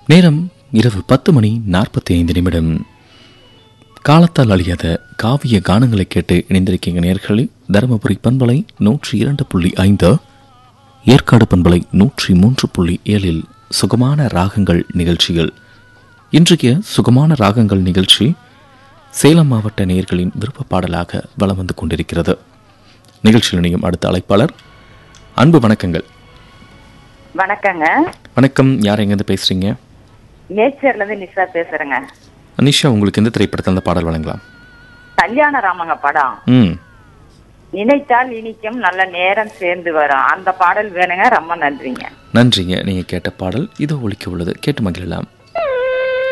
நேரம் இரவு பத்து மணி நாற்பத்தி ஐந்து நிமிடம் காலத்தால் அழியாத காவிய கானங்களை கேட்டு இணைந்திருக்கீங்க நேர்களே தருமபுரி பண்பலை நூற்றி இரண்டு புள்ளி ஐந்து ஏற்காடு பண்பலை நூற்றி மூன்று புள்ளி ஏழில் சுகமான ராகங்கள் நிகழ்ச்சிகள் இன்றைய சுகமான ராகங்கள் நிகழ்ச்சி சேலம் மாவட்ட நேயர்களின் விருப்ப பாடலாக வலம் வந்து கொண்டிருக்கிறது நிகழ்ச்சியில் இணையும் அடுத்த அழைப்பாளர் அன்பு வணக்கங்கள் வணக்கங்க வணக்கம் யார் எங்கேருந்து பேசுறீங்க நேச்சர்ல இருந்து நிஷா பேசுறேங்க அனிஷா உங்களுக்கு எந்த திரைப்படத்தில் அந்த பாடல் வழங்கலாம் கல்யாண ராமங்க படம் ம் நினைத்தால் இனிக்கும் நல்ல நேரம் சேர்ந்து வரும் அந்த பாடல் வேணுங்க ரொம்ப நன்றிங்க நன்றிங்க நீங்கள் கேட்ட பாடல் இதோ ஒலிக்க உள்ளது கேட்டு மகிழலாம்